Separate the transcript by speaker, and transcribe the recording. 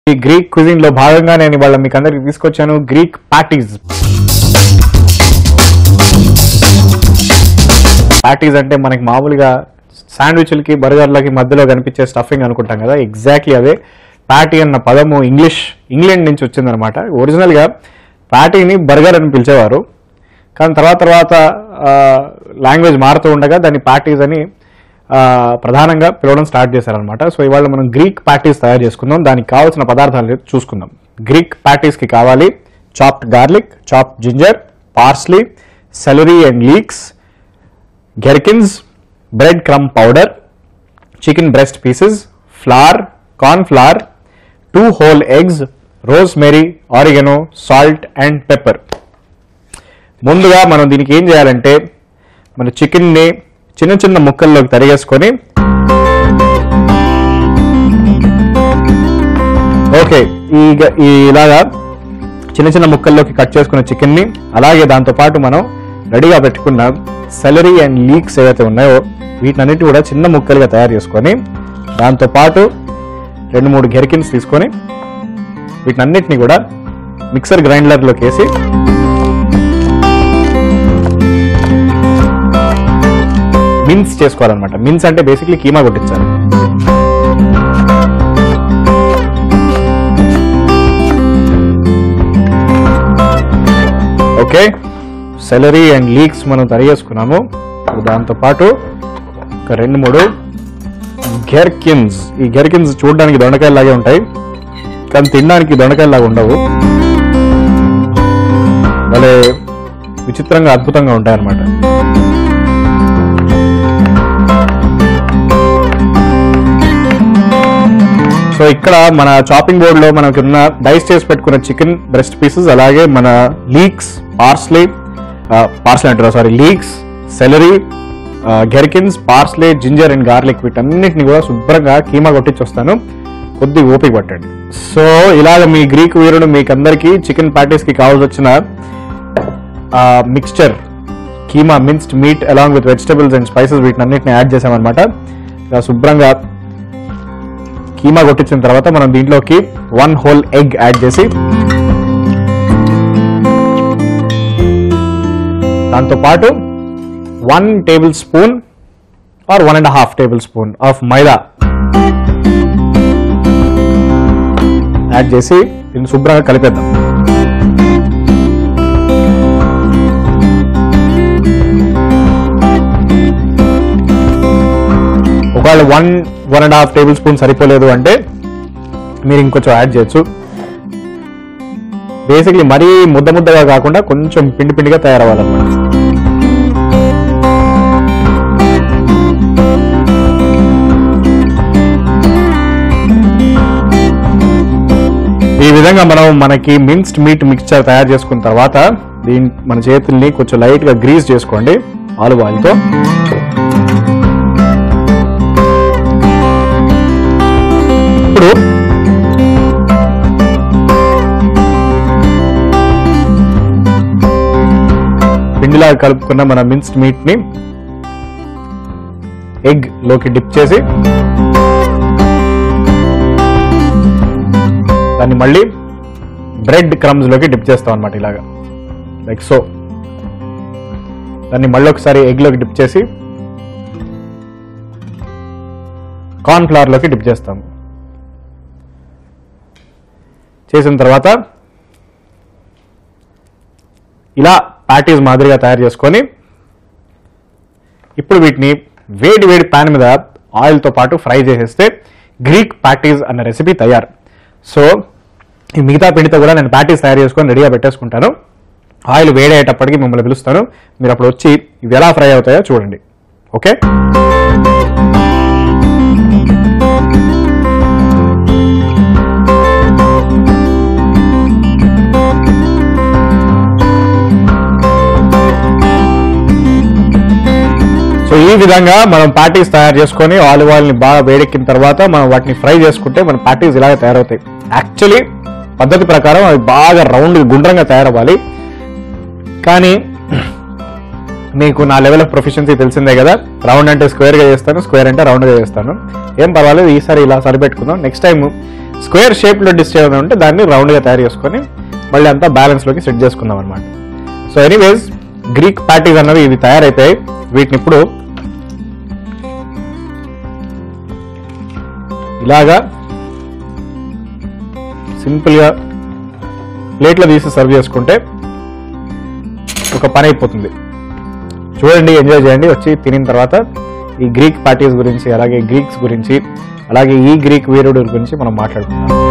Speaker 1: ఈ Greek cuisine లో భాగంగా నేను ఇవాళ మీకు అందరికి తీసుకొచ్చాను గ్రీక్ ప్యాటీస్ ప్యాటీస్ అంటే మనకి మామూలుగా శాండ్విచ్లకి బర్గర్లకి మధ్యలో కనిపించే స్టఫింగ్ అనుకుంటాం కదా ఎగ్జాక్ట్లీ అదే ప్యాటీ అన్న పదము ఇంగ్లీష్ ఇంగ్లాండ్ నుంచి వచ్చిందనమాట ఒరిజినల్గా ప్యాటీని బర్గర్ అని పిలిచేవారు కానీ తర్వాత తర్వాత లాంగ్వేజ్ మారుతూ ఉండగా దాన్ని ప్యాటీస్ అని ఆ, ప్రధానంగా పిలవడం స్టార్ట్ చేశారనమాట సో ఇవాళ మనం గ్రీక్ ప్యాటీస్ తయారు చేసుకుందాం దానికి కావాల్సిన పదార్థాలు చూసుకుందాం గ్రీక్ ప్యాటీస్కి కావాలి chopped garlic chopped ginger parsley celery and leeks gherkins bread crumb powder chicken breast pieces flour corn flour two whole eggs rosemary oregano salt and pepper ముందుగా మనం దీనికి ఏం చేయాలంటే మన చికెన్ని చిన్న చిన్న ముక్కల్లోకి తరిగేసుకొని ఓకే ఈ ఈ ఇలాగా చిన్న చిన్న ముక్కల్లోకి కట్ చేసుకున్న చికెన్ని అలాగే దాంతో పాటు మనం రెడీగా పెట్టుకున్న సెలరీ అండ్ లీక్స్ ఏవైతే ఉన్నాయో వీటినన్నిటి కూడా చిన్న ముక్కలుగా తయారు చేసుకొని దాంతో పాటు రెండు మూడు గెరికిన్స్ తీసుకొని వీటినన్నిటిని కూడా మిక్సర్ గ్రైండర్లోకి వేసి మిన్స్ చేసుకోవాలన్నమాట మిన్స్ అంటే బేసిక్లీ కీమా కొట్టించాలి ఓకే సెలరీ అండ్ లీక్స్ మనం తరిగేసుకున్నాము దాంతో పాటు ఒక రెండు మూడు గెర్కిన్స్ ఈ గెర్కిన్స్ చూడడానికి దొండకాయలాగే ఉంటాయి కానీ తినడానికి దొండకాయలాగా ఉండవు భలే విచిత్రంగా అద్భుతంగా ఉంటాయి అన్నమాట సో ఇక్కడ మన చాపింగ్ బోర్డ్ లో మనకి ఉన్న డైస్ చేసి పెట్టుకున్న చికెన్ బ్రెస్ట్ పీసెస్ అలాగే మన లీక్స్ పార్స్లే పార్స్లే అంటారు sorry leeks celery gherkins parsley ginger and garlic వీటన్నిటిని కూడా శుభ్రంగా కీమా కొట్టించి వస్తాను కొద్ది ఓపిక పట్టండి సో ఇలాగ మీ గ్రీక్ వీరుడు మీకు అందరికీ చికెన్ ప్యాటీస్ కి కావాల్సి వచ్చిన mixture keema minced meat along with vegetables and spices వీటినన్నిటిని యాడ్ చేసామన్నమాట ఇలా శుభ్రంగా కీమా కొట్టించిన తర్వాత మనం దీంట్లోకి వన్ హోల్ ఎగ్ యాడ్ చేసి దాంతో పాటు one tablespoon or one and half tablespoon of maida add చేసి దీన్ని శుభ్రంగా కలిపేద్దాం ఒకవేళ one one and half tablespoon సరిపోలేదు అంటే మీరు ఇంకొంచెం యాడ్ చేయొచ్చు బేసిక్లీ మరీ ముద్ద ముద్దగా కాకుండా కొంచెం పిండి పిండిగా తయారవ్వాలన్నమాట ఈ విధంగా మనం మనకి మిన్స్డ్ మీట్ మిక్స్చర్ తయారు చేసుకున్న తర్వాత దీని మన చేతుల్ని కొంచెం లైట్ గా గ్రీస్ చేసుకోండి ఆలివ్ ఆయిల్తో ఇప్పుడు పిండిలా కలుపుకున్న మన మిన్స్డ్ మీట్ ని ఎగ్ లోకి డిప్ చేసి దాన్ని మళ్ళీ బ్రెడ్ క్రమ్స్ లోకి డిప్ చేస్తాం అనమాట ఇలాగా లైక్ సో దాన్ని మళ్ళీ ఒకసారి ఎగ్ లోకి డిప్ చేసి కార్న్ ఫ్లవర్ లోకి డిప్ చేస్తాము చేసిన తర్వాత ఇలా ప్యాటీస్ మాదిరిగా తయారు చేసుకొని ఇప్పుడు వీటిని వేడి వేడి ప్యాన్ మీద ఆయిల్తో పాటు ఫ్రై చేసేస్తే గ్రీక్ ప్యాటీస్ అన్న రెసిపీ తయారు సో ఈ మిగతా పిండితో కూడా నేను ప్యాటీస్ తయారు చేసుకొని రెడీగా పెట్టేసుకుంటాను ఆయిల్ వేడయ్యేటప్పటికి మిమ్మల్ని పిలుస్తాను మీరు అప్పుడు వచ్చి ఇవి ఎలా ఫ్రై అవుతాయో చూడండి ఓకే సో ఈ విధంగా మనం ప్యాటీస్ తయారు చేసుకొని ఆలివ్ ఆయిల్ని బాగా వేడెక్కిన తర్వాత మనం వాటిని ఫ్రై చేసుకుంటే మన ప్యాటీస్ ఇలాగే తయారవుతాయి యాక్చువల్లీ పద్ధతి ప్రకారం అవి బాగా రౌండ్ గుండ్రంగా తయారవ్వాలి కానీ మీకు నా లెవెల్ ఆఫ్ ప్రొఫిషియన్సీ తెలిసిందే కదా రౌండ్ అంటే స్క్వేర్గా చేస్తాను స్క్వేర్ అంటే రౌండ్గా చేస్తాను ఏం పర్వాలేదు ఈసారి ఇలా సరిపెట్టుకుందాం నెక్స్ట్ టైం స్క్వేర్ షేప్లో డిష్ ఏమైనా ఉంటే దాన్ని రౌండ్గా తయారు చేసుకొని మళ్ళీ అంతా బ్యాలెన్స్లోకి సెట్ చేసుకుందాం అనమాట సో ఎనీవేస్ గ్రీక్ ప్యాటీస్ అన్నవి ఇవి తయారైపోయాయి వీటిని ఇప్పుడు ఇలాగా సింపుల్గా ప్లేట్లో తీసి సర్వ్ చేసుకుంటే ఒక పని అయిపోతుంది చూడండి ఎంజాయ్ చేయండి వచ్చి తినిన తర్వాత ఈ గ్రీక్ పార్టీస్ గురించి అలాగే గ్రీక్స్ గురించి అలాగే ఈ గ్రీక్ వీరుడు గురించి మనం మాట్లాడుకుందాం